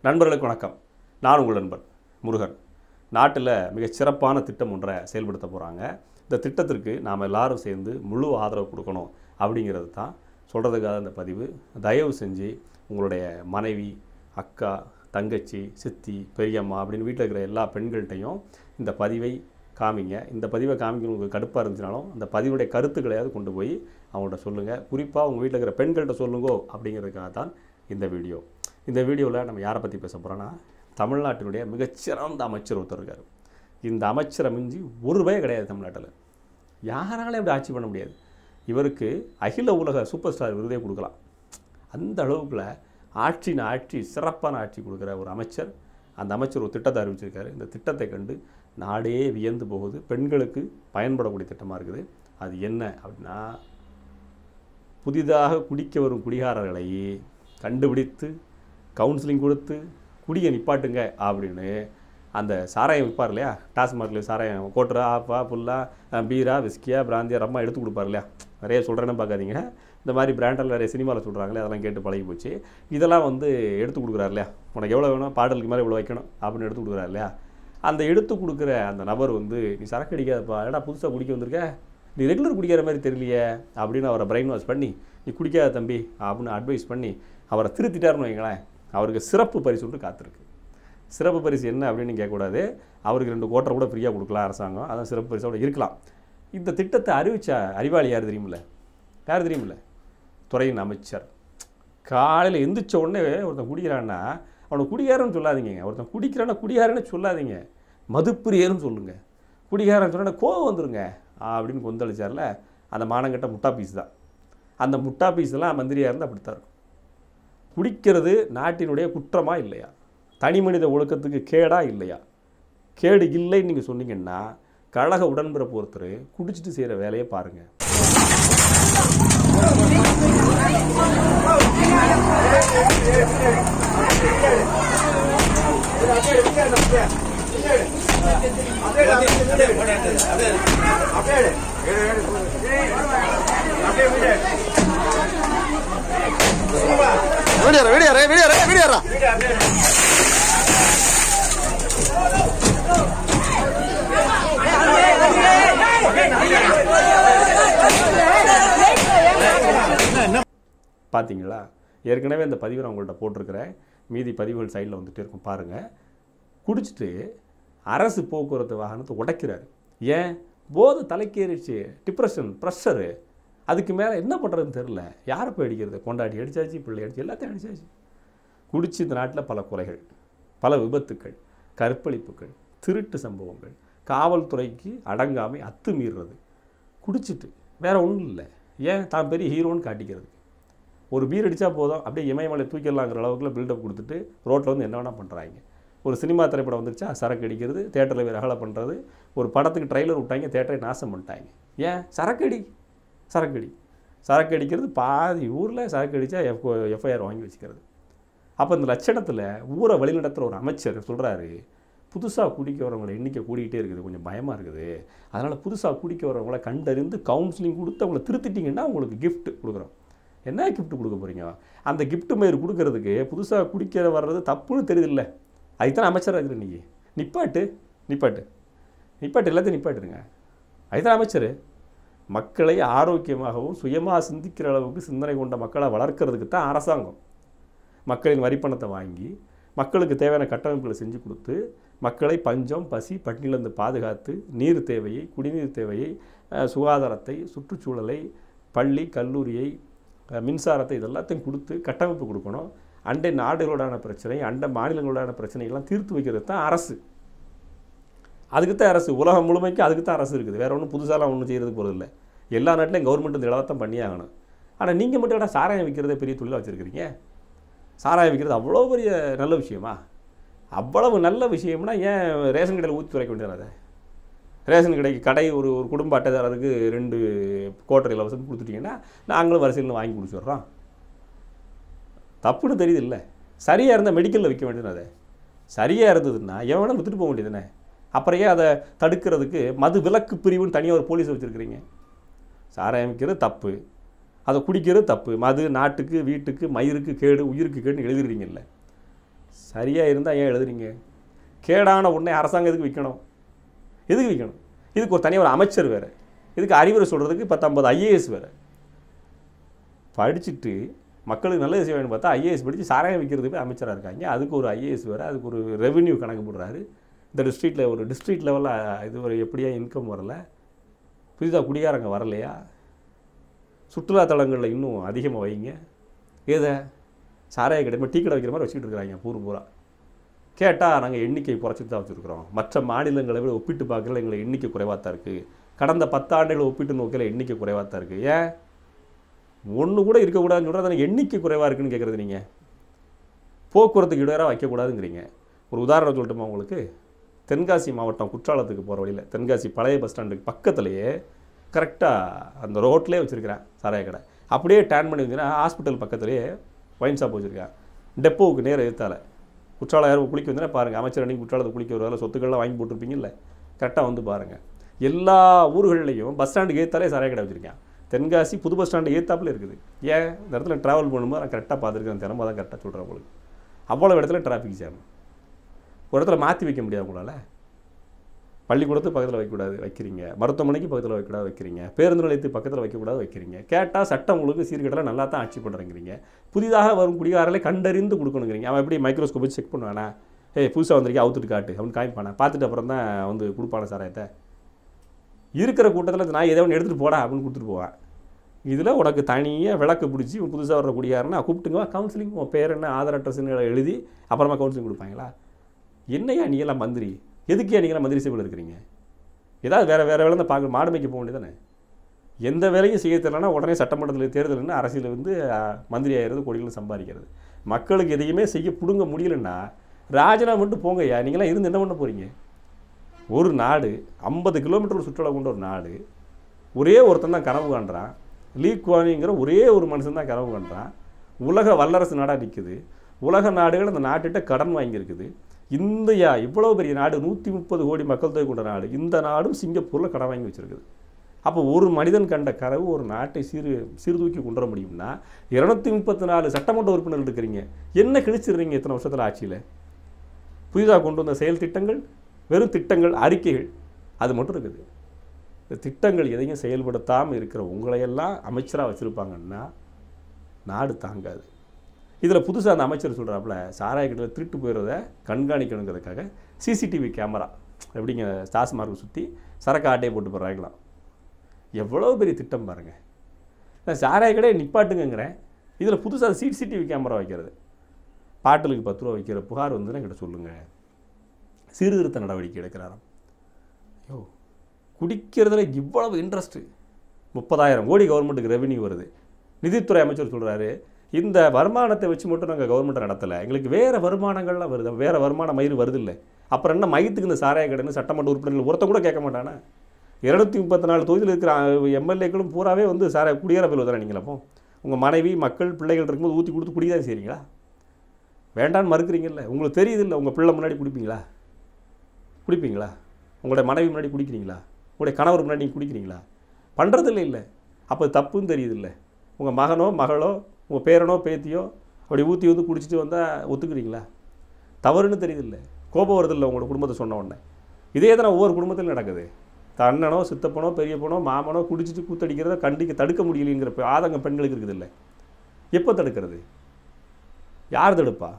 நண்பர்களுக்கு வணக்கம் நான் உங்கள் நண்பன் முருகன் நாட்டில் மிகச் சிறப்பான திட்டம் ஒன்றை செயல்படுத்த போகிறாங்க இந்த திட்டத்திற்கு நாம் எல்லாரும் சேர்ந்து முழு ஆதரவு கொடுக்கணும் அப்படிங்கிறது தான் சொல்கிறதுக்காக இந்த பதிவு தயவு செஞ்சு உங்களுடைய மனைவி அக்கா தங்கச்சி சித்தி பெரியம்மா அப்படின்னு வீட்டில் இருக்கிற எல்லா பெண்கள்கிட்டையும் இந்த பதிவை காமிங்க இந்த பதிவை காமிக்க உங்களுக்கு கடுப்பாக இருந்துச்சுனாலும் அந்த பதிவுடைய கருத்துக்களையாவது கொண்டு போய் அவங்கள்ட்ட சொல்லுங்கள் குறிப்பாக உங்கள் வீட்டில் இருக்கிற பெண்கள்கிட்ட சொல்லுங்கோ அப்படிங்கிறதுக்காக தான் இந்த வீடியோ இந்த வீடியோவில் நம்ம யாரை பற்றி பேச போகிறோன்னா தமிழ்நாட்டினுடைய மிகச்சிறந்த அமைச்சர் ஒருத்தர் இருக்கார் இந்த அமைச்சரை மிஞ்சி ஒரு ரூபாயே கிடையாது தமிழ்நாட்டில் யாராலையும் அப்படி ஆட்சி பண்ண முடியாது இவருக்கு அகில உலக சூப்பர் ஸ்டார் விருதே கொடுக்கலாம் அந்த அளவுக்குள்ள ஆட்சின ஆட்சி சிறப்பான ஆட்சி கொடுக்குற ஒரு அமைச்சர் அந்த அமைச்சர் ஒரு திட்டத்தை அறிவிச்சிருக்காரு இந்த திட்டத்தை கண்டு நாடே வியந்து போகுது பெண்களுக்கு பயன்படக்கூடிய திட்டமாக இருக்குது அது என்ன அப்படின்னா புதிதாக குடிக்க வரும் குடிகாரர்களை கண்டுபிடித்து கவுன்சிலிங் கொடுத்து குடியை நிப்பாட்டுங்க அப்படின்னு அந்த சாராயம் விற்பார் இல்லையா டாஸ்மார்க்கில் சாராயம் கோட்டரா ஆப்பா புல்லா அஹ், பீரா விஸ்கியா பிராந்தியா ரம்மா எடுத்து கொடுப்பார் இல்லையா நிறைய சொல்கிறேன்னு பார்க்காதீங்க இந்த மாதிரி பிராண்டில் நிறைய சினிமாவில் சொல்கிறாங்களே அதெல்லாம் கேட்டு பழகி போச்சு இதெல்லாம் வந்து எடுத்து கொடுக்குறாரு இல்லையா உனக்கு எவ்வளோ வேணும் பாடலுக்கு மேலே இவ்வளோ வைக்கணும் அப்படின்னு எடுத்து கொடுக்குறாரு இல்லையா அந்த எடுத்து கொடுக்குற அந்த நபர் வந்து நீ சரக்கு அடிக்காதப்பா ஏடா புதுசாக குடிக்க வந்திருக்க நீ ரெகுலர் குடிக்கிற மாதிரி தெரியலையே அப்படின்னு அவரை பிரெயின் வாஷ் பண்ணி நீ குடிக்காத தம்பி அப்படின்னு அட்வைஸ் பண்ணி அவரை திருத்திட்டாருன்னு வைங்களேன் அவருக்கு சிறப்பு பரிசு ஒன்று காத்திருக்கு சிறப்பு பரிசு என்ன அப்படின்னு கேட்கக்கூடாது அவருக்கு ரெண்டு கோட்டரை கூட ஃப்ரீயாக கொடுக்கலாம் அரசாங்கம் அதான் சிறப்பு பரிசோட இருக்கலாம் இந்த திட்டத்தை அறிவிச்ச அறிவாளி யார் தெரியுமில்ல யார் தெரியுமில்ல துறையின் அமைச்சர் காலையில் எந்திரிச்ச உடனே ஒருத்தன் குடிக்கிறான்னா அவனை குடிகாரன்னு சொல்லாதீங்க ஒருத்தன் குடிக்கிறான்னா குடிகாரன்னு சொல்லாதீங்க மதுப்பிரியர்னு சொல்லுங்க குடிகாரன் சொன்னா கோவம் வந்துருங்க அப்படின்னு கொந்தளிச்சார்ல அந்த மானங்கட்ட முட்டா பீஸ் தான் அந்த முட்டா பீஸ்லாம் மந்திரியாக இருந்தால் அப்படித்தான் இருக்கும் குடிக்கிறது நாட்டினுடைய குற்றமா இல்லையா தனி மனித ஒழுக்கத்துக்கு கேடா இல்லையா கேடு இல்லைன்னு நீங்கள் சொன்னீங்கன்னா கழக உடன்பிறப்பு ஒருத்தர் குடிச்சிட்டு செய்கிற வேலையை பாருங்கள் வீடியோரா வீடியோரா வீடியோரா வீடியோரா பார்த்தீங்களா ஏற்கனவே இந்த பதிவை நான் உங்கள்கிட்ட போட்டிருக்கிறேன் மீதி பதிவுகள் சைடில் வந்துட்டே இருக்கும் பாருங்கள் குடிச்சிட்டு அரசு போக்குவரத்து வாகனத்தை உடைக்கிறாரு ஏன் போதை தலைக்கேறிச்சு டிப்ரெஷன் ப்ரெஷரு அதுக்கு மேலே என்ன பண்ணுறதுன்னு தெரில யாரை போய் அடிக்கிறது கொண்டாடி அடிச்சாச்சு பிள்ளை அடிச்சு எல்லாத்தையும் அடிச்சாச்சு குடிச்சு இந்த நாட்டில் பல கொலைகள் பல விபத்துக்கள் கற்பழிப்புகள் திருட்டு சம்பவங்கள் காவல்துறைக்கு அடங்காமை அத்துமீறுறது குடிச்சிட்டு வேற ஒன்றும் இல்லை ஏன் தான் பெரிய ஹீரோன்னு காட்டிக்கிறது ஒரு பீர் அடித்தா போதும் அப்படியே இமயமலை தூக்கிடலாங்கிற அளவுக்குள்ள பில்டப் கொடுத்துட்டு ரோட்டில் வந்து என்ன வேணால் பண்ணுறாங்க ஒரு சினிமா திரைப்படம் வந்துருச்சா சரக்கு அடிக்கிறது தேட்டரில் வேறு அகலை பண்ணுறது ஒரு படத்துக்கு ட்ரைலர் விட்டாங்க தேட்டரை நாசம் பண்ணிட்டாங்க ஏன் சரக்கடி சரக்கடி சரக்கு அடிக்கிறது பாதி ஊரில் சரக்கு அடித்தா எஃப் எஃப்ஐஆர் வாங்கி வச்சுக்கிறது அப்போ இந்த லட்சணத்தில் ஊரை வழிநடத்துகிற ஒரு அமைச்சர் சொல்கிறாரு புதுசாக குடிக்க வரவங்கள எண்ணிக்கை கூடிக்கிட்டே இருக்குது கொஞ்சம் பயமாக இருக்குது அதனால் புதுசாக குடிக்க வரவங்கள கண்டறிந்து கவுன்சிலிங் கொடுத்து அவங்கள திருத்திட்டிங்கன்னா உங்களுக்கு gift கொடுக்குறோம் என்ன gift கொடுக்க போகிறீங்க அந்த gift மயிர் கொடுக்கறதுக்கு புதுசாக குடிக்க வர்றது தப்புன்னு தெரியுதில்ல அதுதான் அமைச்சராக இருக்குது நீங்கள் நிப்பாட்டு நிப்பாட்டு நிப்பாட்டு எல்லாத்தையும் நிப்பாட்டுருங்க அதுதான் அமைச்சர் மக்களை ஆரோக்கியமாகவும் சுயமாக சிந்திக்கிற அளவுக்கு சிந்தனை கொண்ட மக்களை வளர்க்கறதுக்கு தான் அரசாங்கம் மக்களின் வரிப்பணத்தை வாங்கி மக்களுக்கு தேவையான கட்டமைப்புகளை செஞ்சு கொடுத்து மக்களை பஞ்சம் பசி பட்டினிலிருந்து பாதுகாத்து நீர் தேவையை குடிநீர் தேவையை அஹ், சுகாதாரத்தை சுற்றுச்சூழலை பள்ளி கல்லூரியை அஹ், மின்சாரத்தை இதெல்லாத்தையும் கொடுத்து கட்டமைப்பு கொடுக்கணும் அண்டை நாடுகளோடான பிரச்சனை அண்டை மாநிலங்களோடான பிரச்சனைகள்லாம் தீர்த்து வைக்கிறது தான் அரசு அதுக்கு தான் அரசு உலகம் முழுமைக்கும் அதுக்கு தான் அரசு இருக்குது வேற ஒன்றும் புதுசாலாம் ஒன்றும் செய்கிறது போகிறது இல்லை எல்லா நாட்டிலையும் கவர்மெண்ட் இந்த இலவத்தான் பண்ணியே ஆகணும் ஆனால் நீங்கள் மட்டும் என்ன சாராயம் விற்கிறதே பெரிய தொழிலாக வச்சுருக்கிறீங்க சாராயம் விற்கிறது அவ்வளோ பெரிய நல்ல விஷயமா அவ்வளவு நல்ல விஷயம்னா ஏன் ரேஷன் கடையில் ஊற்றி துறைக்க வேண்டியது அதை ரேஷன் கடைக்கு கடை ஒரு ஒரு குடும்ப அட்டைதாரருக்கு ரெண்டு கோட்டர் இலவசம் கொடுத்துட்டீங்கன்னா நாங்களும் வரிசையில் வாங்கி குடிச்சிடுறோம் தப்புன்னு தெரியுது இல்லை சரியாக இருந்தால் மெடிக்கலில் விற்க வேண்டியது அதை சரியாக இருந்ததுன்னா எவனா விற்றுட்டு போக வேண்டியதுதானே அப்புறம் ஏன் அதை தடுக்கிறதுக்கு மது விலக்கு பிரிவுன்னு தனியாக ஒரு போலீஸ் வச்சுருக்கிறீங்க சாராயம் விற்கிறது தப்பு அதை குடிக்கிறது தப்பு மது நாட்டுக்கு வீட்டுக்கு மயிருக்கு கேடு உயிருக்கு கேடுன்னு எழுதிடுறீங்கல்ல சரியாக இருந்தால் ஏன் எழுதுறீங்க கேடான உடனே அரசாங்கம் எதுக்கு விற்கணும் எதுக்கு விற்கணும் இதுக்கு ஒரு தனியாக ஒரு அமைச்சர் வேறு இதுக்கு அறிவுரை சொல்கிறதுக்கு பத்தொம்பது ஐஏஎஸ் வேறு படிச்சுட்டு மக்களுக்கு நல்லது செய்ய வேண்டும் பார்த்தா ஐஏஎஸ் படித்து சாராயம் விற்கிறதுக்கு போய் அமைச்சராக இருக்காங்க அதுக்கு ஒரு ஐஏஎஸ் வேறு அதுக்கு ஒரு ரெவென்யூ கணக்கு போடுறாரு இந்த டிஸ்ட்ரிக்டில் ஒரு டிஸ்ட்ரிக்ட் லெவலில் இது ஒரு எப்படியா இன்கம் வரல புதிதாக குடிகாரங்க வரலையா சுற்றுலா தலங்களில் இன்னும் அதிகமாக வைங்க ஏதை சாராய கடை டீ கடை வைக்கிற மாதிரி வச்சுக்கிட்டு இருக்கிறாங்க பூர் பூரா கேட்டால் நாங்கள் எண்ணிக்கை குறைச்சிட்டு தான் வச்சுருக்கிறோம் மற்ற மாநிலங்களை விட ஒப்பிட்டு பார்க்கல எங்களை எண்ணிக்கை குறைவாக தான் இருக்குது கடந்த பத்தாண்டுகளை ஒப்பிட்டு நோக்கில் எண்ணிக்கை குறைவாக தான் இருக்குது ஏன் ஒன்று கூட இருக்கக்கூடாதுன்னு சொல்கிறது எண்ணிக்கை குறைவாக இருக்குன்னு கேட்குறது நீங்கள் போக்குவரத்துக்கு இடையராக வைக்கக்கூடாதுங்கிறீங்க ஒரு உதாரணம் சொல்லட்டுமா உங்களுக்கு தென்காசி மாவட்டம் குற்றாலத்துக்கு போகிற வழியில் தென்காசி பழைய பஸ் ஸ்டாண்டுக்கு பக்கத்துலேயே கரெக்டாக அந்த ரோட்லேயே வச்சுருக்கிறேன் சாராய கடை அப்படியே டேன் பண்ணி வந்தீங்கன்னா ஹாஸ்பிட்டல் பக்கத்துலேயே ஒயின் ஷாப் வச்சுருக்கேன் டெப்போவுக்கு நேர எதிர்த்தால குற்றாலம் யாரும் குளிக்க வந்தீங்கன்னா பாருங்கள் அமைச்சர் அன்னைக்கு குற்றாலத்தை குளிக்க வருவாங்க சொத்துக்கள்லாம் வாங்கி போட்டிருப்பீங்கல்ல கரெக்டாக வந்து பாருங்கள் எல்லா ஊர்கள்லையும் பஸ் ஸ்டாண்டுக்கு ஏற்றாலே சாராய கடை வச்சுருக்கேன் தென்காசி புது பஸ் ஸ்டாண்டு ஏத்தாப்புல இருக்குது ஏன் இந்த இடத்துல ட்ராவல் பண்ணும்போது நான் கரெக்டாக பார்த்துருக்கேன் தினமும் தான் கரெக்டாக சொல்கிறேன் உங்களுக்கு அவ்வளோ இடத்துல டிராஃபிக் ஜாம் ஒரு இடத்துல மாற்றி வைக்க முடியாது உங்களால் பள்ளிக்கூடத்து பக்கத்தில் வைக்கக்கூடாது வைக்கிறீங்க மருத்துவமனைக்கு பக்கத்தில் வைக்கக்கூடாது வைக்கிறீங்க பேருந்து நிலையத்துக்கு பக்கத்தில் வைக்கக்கூடாது வைக்கிறீங்க கேட்டால் சட்டம் உங்களுக்கு சீர்கேட்டெல்லாம் நல்லா தான் ஆட்சி பண்ணுறேங்கிறீங்க புதிதாக வரும் குடிகாரர்களை கண்டறிந்து கொடுக்கணுங்கிறீங்க அவன் எப்படி மைக்ரோஸ்கோப் வச்சு செக் பண்ணுவானா ஏய் புதுசாக வந்திருக்கே அவுத்துட்டு காட்டு அவன் காமிப்பானா பார்த்துட்டு அப்புறம் தான் வந்து கொடுப்பான சாராயத்தை இருக்கிற கூட்டத்தில் நான் எதை ஒன்று எடுத்துகிட்டு போடா அப்படின்னு கொடுத்துட்டு போவேன் இதில் உனக்கு தனியாக விளக்கு பிடிச்சி புதுசாக வர்ற குடியாருன்னா கூப்பிட்டுங்க கவுன்சிலிங் உன் பேர் என்ன ஆதார் அட்ரஸ்ன்னு எழுதி அப்புறமா கவுன்சிலிங் கொடுப்பாங்களா என்னையா நீ எல்லாம் மந்திரி எதுக்கே நீங்களாம் மந்திரி சபையில் இருக்கிறீங்க ஏதாவது வேறு வேறு வேலை தான் பார்க்க மாடு மேய்க்க போக வேண்டியதானே எந்த வேலையும் செய்ய தெரியலனா உடனே சட்டமன்றத்தில் தேர்தல்னு அரசியல் வந்து அஹ், மந்திரி ஆகிறது கோடிகள் சம்பாதிக்கிறது மக்களுக்கு எதையுமே செய்ய பிடுங்க முடியலன்னா ராஜினாமா மட்டும் போங்கய்யா நீங்களாம் இருந்து என்ன பண்ண போகிறீங்க ஒரு நாடு ஐம்பது கிலோமீட்டர் சுற்றுலா கொண்ட ஒரு நாடு ஒரே ஒருத்தன் தான் கனவு காண்றான் லீ குவானிங்கிற ஒரே ஒரு மனுஷன் தான் கனவு காண்றான் உலக வல்லரசு நாடாக நிற்குது உலக நாடுகள் அந்த நாட்டுகிட்ட கடன் வாங்கியிருக்குது இந்தியா இவ்வளோ பெரிய நாடு நூற்றி முப்பது கோடி மக்கள் தொகை கொண்ட நாடு இந்த நாடும் சிங்கப்பூரில் கடன் வாங்கி வச்சிருக்குது அப்போ ஒரு மனிதன் கண்ட கனவு ஒரு நாட்டை சீர் சீர்தூக்கி கொண்டு வர முடியும்னா இருநூத்தி முப்பத்தி நாலு சட்டமன்ற உறுப்பினர்கள் இருக்கிறீங்க என்ன கிழிச்சிடுறீங்க இத்தனை வருஷத்தில் ஆட்சியில் புதிதாக கொண்டு வந்த செயல் திட்டங்கள் வெறும் திட்டங்கள் அறிக்கைகள் அது மட்டும் இருக்குது இந்த திட்டங்கள் எதையும் செயல்படுத்தாமல் இருக்கிற உங்களையெல்லாம் அமைச்சராக வச்சுருப்பாங்கன்னா நாடு தாங்காது இதில் புதுசாக அந்த அமைச்சர் சொல்கிறாப்புல சாராய கடையில் திருட்டு போயிடுறத கண்காணிக்கணுங்கிறதுக்காக சிசிடிவி கேமரா எப்படிங்க டாஸ்மார்க் சுற்றி சரக்கு ஆட்டையை போட்டு போடுறாங்களாம் எவ்வளோ பெரிய திட்டம் பாருங்கள் நான் சாராய கடையை நிப்பாட்டுங்கிறேன் இதில் புதுசாக சிசிடிவி கேமரா வைக்கிறது பாட்டிலுக்கு பத்து ரூபா வைக்கிற புகார் வந்துன்னா என்கிட்ட சொல்லுங்கள் சீர்திருத்த நடவடிக்கை எடுக்கிறாராம் ஐயோ குடிக்கிறதுல இவ்வளவு இன்ட்ரெஸ்ட்டு முப்பதாயிரம் கோடி கவர்மெண்ட்டுக்கு ரெவென்யூ வருது நிதித்துறை அமைச்சர் சொல்கிறாரு இந்த வருமானத்தை வச்சு மட்டும் நாங்கள் கவர்மெண்ட்டை நடத்தலை எங்களுக்கு வேறு வருமானங்கள்லாம் வருது வேறு வருமான மயிறு வருது இல்லை அப்புறம் என்ன மயத்துக்கு இந்த சாராய கடைன்னு சட்டமன்ற உறுப்பினர்கள் ஒருத்தன் கூட கேட்க மாட்டானே இருநூத்தி முப்பத்தி நாலு தொகுதியில் இருக்கிற எம்எல்ஏக்களும் பூராவே வந்து சாராய குடியேற பில் தானே நீங்கள் அப்போ உங்கள் மனைவி மக்கள் பிள்ளைகள் இருக்கும்போது ஊற்றி கொடுத்து குடிதான் செய்கிறீங்களா வேண்டான்னு மறுக்கிறீங்கல்ல உங்களுக்கு தெரியுதில்ல உங்கள் பிள்ளை முன்னாடி குடிப்பீங்களா குடிப்பீங்களா உங்களுடைய மனைவி முன்னாடி குடிக்கிறீங்களா உங்களுடைய கணவர் முன்னாடி நீங்கள் குடிக்கிறீங்களா பண்ணுறதில்ல இல்லை அப்போ தப்புன்னு தெரியுதில்ல உங்கள் மகனோ மகளோ உங்கள் பேரனோ பேத்தியோ அப்படி ஊற்றி வந்து குடிச்சிட்டு வந்தால் ஒத்துக்கிறீங்களா தவறுன்னு தெரியுதில்ல கோபம் வருதில்ல உங்களோட குடும்பத்தை சொன்ன உடனே இதே தான் ஒவ்வொரு குடும்பத்திலும் நடக்குது தன்னனோ சித்தப்பனோ பெரியப்பனோ மாமனோ குடிச்சிட்டு கூத்தடிக்கிறத கண்டிக்க தடுக்க முடியலைங்கிற பெ- ஆதங்கம் பெண்களுக்கு இருக்குது இல்லை எப்போ தடுக்கிறது யார் தடுப்பா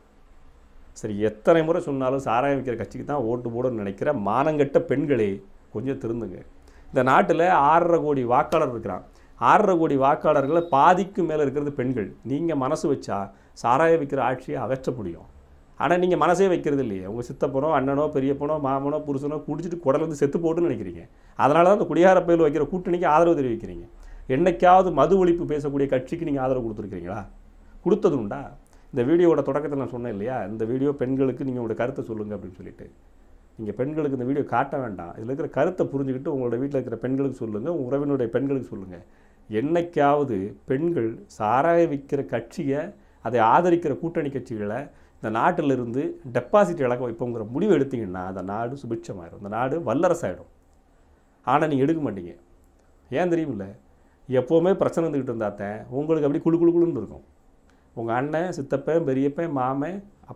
சரி எத்தனை முறை சொன்னாலும் சாராயம் விற்கிற கட்சிக்கு தான் ஓட்டு போடணும்னு நினைக்கிற மானங்கெட்ட பெண்களே கொஞ்சம் திருந்துங்க இந்த நாட்டில் ஆறரை கோடி வாக்காளர் இருக்கிறான் ஆறரை கோடி வாக்காளர்களில் பாதிக்கு மேலே இருக்கிறது பெண்கள் நீங்கள் மனசு வச்சா சாராயம் விற்கிற ஆட்சியை அகற்ற முடியும் ஆனால் நீங்கள் மனசே வைக்கிறது இல்லையே உங்கள் சித்தப்பனோ அண்ணனோ பெரியப்பனோ மாமனோ புருஷனோ குடிச்சிட்டு குடலேருந்து செத்து போட்டுன்னு நினைக்கிறீங்க அதனால தான் அந்த குடியார பயில் வைக்கிற கூட்டணிக்கு ஆதரவு தெரிவிக்கிறீங்க என்னைக்காவது மது ஒழிப்பு பேசக்கூடிய கட்சிக்கு நீங்கள் ஆதரவு கொடுத்துருக்கீங்களா கொடுத்தது உண்டா இந்த வீடியோவோட தொடக்கத்தில் நான் சொன்னேன் இல்லையா இந்த வீடியோ பெண்களுக்கு நீங்கள் உங்களோட கருத்தை சொல்லுங்கள் அப்படின்னு சொல்லிட்டு நீங்கள் பெண்களுக்கு இந்த வீடியோ காட்ட வேண்டாம் இதில் இருக்கிற கருத்தை புரிஞ்சுக்கிட்டு உங்களோட வீட்டில் இருக்கிற பெண்களுக்கு சொல்லுங்கள் உங்கள் உறவினுடைய பெண்களுக்கு சொல்லுங்கள் என்னைக்காவது பெண்கள் சாராய விற்கிற கட்சியை அதை ஆதரிக்கிற கூட்டணி கட்சிகளை இந்த நாட்டிலிருந்து டெபாசிட் இழக்க வைப்போங்கிற முடிவு எடுத்தீங்கன்னா அந்த நாடு சுபிட்சமாயிடும் இந்த நாடு வல்லரசாயிடும் ஆனால் நீங்கள் எடுக்க மாட்டீங்க ஏன் தெரியுமில்ல எப்போவுமே பிரச்சனை வந்துக்கிட்டு இருந்தாத்தேன் உங்களுக்கு அப்படி குளு குளு குளுன்னு இருக்கும் உங்கள் அண்ணன் சித்தப்பன் பெரியப்பன் மாமன் அப்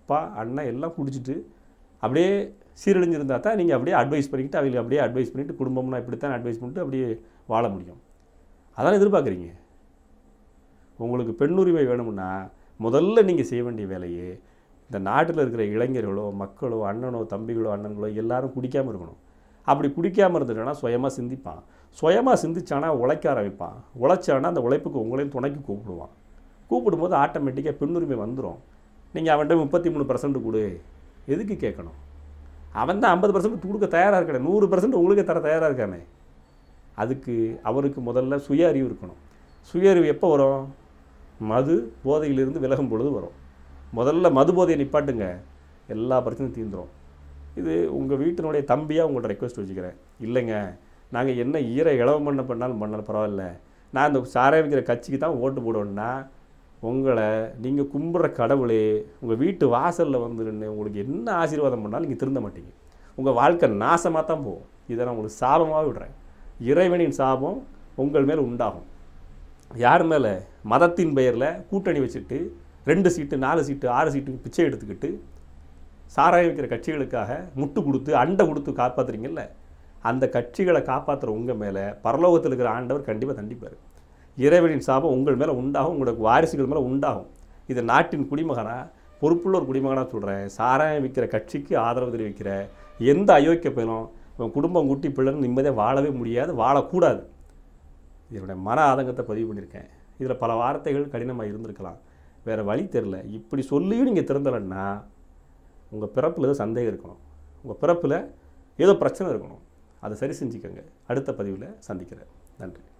அப்பா அண்ணன் எல்லாம் குடிச்சிட்டு அப்படியே சீரழிஞ்சிருந்தா தான் நீங்கள் அப்படியே அட்வைஸ் பண்ணிக்கிட்டு அவங்களுக்கு அப்படியே அட்வைஸ் பண்ணிவிட்டு குடும்பம்னா இப்படித்தான் அட்வைஸ் பண்ணிட்டு அப்படியே வாழ முடியும் அதான் எதிர்பார்க்குறீங்க உங்களுக்கு பெண்ணுரிமை வேணும்னா முதல்ல நீங்கள் செய்ய வேண்டிய வேலையே இந்த நாட்டில் இருக்கிற இளைஞர்களோ மக்களோ அண்ணனோ தம்பிகளோ அண்ணன்களோ எல்லாரும் குடிக்காமல் இருக்கணும் அப்படி குடிக்காமல் இருந்துட்டானா சுயமாக சிந்திப்பான் சுயமாக சிந்திச்சானா உழைக்க ஆரம்பிப்பான் உழைச்சானா அந்த உழைப்புக்கு உங்களையும் துணைக்கு கூப்பிடுவான் கூப்பிடும்போது ஆட்டோமேட்டிக்காக பெண்ணுரிமை வந்துடும் நீங்கள் அவன்கிட்ட முப்பத்தி மூணு பர்சன்ட் கொடு எதுக்கு கேட்கணும் அவன் தான் ஐம்பது பர்சன்ட் கொடுக்க தயாராக இருக்கானே நூறு பர்சன்ட் உங்களுக்கு தர தயாராக இருக்கானே அதுக்கு அவருக்கு முதல்ல சுய அறிவு இருக்கணும் சுய அறிவு எப்போ வரும் மது போதையிலிருந்து விலகும் பொழுது வரும் முதல்ல மது போதையை நிப்பாட்டுங்க எல்லா பிரச்சனையும் தீர்ந்துரும் இது உங்கள் வீட்டினுடைய தம்பியாக உங்கள்ட்ட ரெக்வஸ்ட் வச்சுக்கிறேன் இல்லைங்க நாங்கள் என்ன ஈர இளவம் பண்ண பண்ணாலும் பண்ணாலும் பரவாயில்ல நான் இந்த சாராயம் விற்கிற கட்சிக்கு தான் ஓட்டு போடுவேன்னா உங்களை நீங்கள் கும்பிட்ற கடவுளே உங்கள் வீட்டு வாசலில் வந்து நின்று உங்களுக்கு என்ன ஆசீர்வாதம் பண்ணாலும் நீங்கள் திருந்த மாட்டீங்க உங்கள் வாழ்க்கை நாசமாக தான் போகும் இதை நான் உங்களுக்கு சாபமாக விடுறேன் இறைவனின் சாபம் உங்கள் மேல் உண்டாகும் யார் மேலே மதத்தின் பெயரில் கூட்டணி வச்சுட்டு ரெண்டு சீட்டு நாலு சீட்டு ஆறு சீட்டு பிச்சை எடுத்துக்கிட்டு சாராயம் வைக்கிற கட்சிகளுக்காக முட்டு கொடுத்து அண்டை கொடுத்து காப்பாத்துறீங்கல்ல அந்த கட்சிகளை காப்பாற்றுற உங்கள் மேலே பரலோகத்தில் இருக்கிற ஆண்டவர் கண்டிப்பாக தண்டிப்பார் இறைவனின் சாபம் உங்கள் மேலே உண்டாகும் உங்களுக்கு வாரிசுகள் மேலே உண்டாகும் இது நாட்டின் குடிமகனா பொறுப்புள்ள ஒரு குடிமகனாக சொல்கிறேன் சாராயம் விற்கிற கட்சிக்கு ஆதரவு தெரிவிக்கிற எந்த அயோக்கிய பையனும் உன் குடும்பம் குட்டி பிள்ளைன்னு நிம்மதியாக வாழவே முடியாது வாழக்கூடாது என்னுடைய மன ஆதங்கத்தை பதிவு பண்ணியிருக்கேன் இதில் பல வார்த்தைகள் கடினமாக இருந்திருக்கலாம் வேறு வழி தெரில இப்படி சொல்லியும் நீங்கள் திறந்தலைன்னா உங்கள் பிறப்பில் ஏதோ சந்தேகம் இருக்கணும் உங்கள் பிறப்பில் ஏதோ பிரச்சனை இருக்கணும் அதை சரி செஞ்சுக்கோங்க அடுத்த பதிவில் சந்திக்கிறேன் நன்றி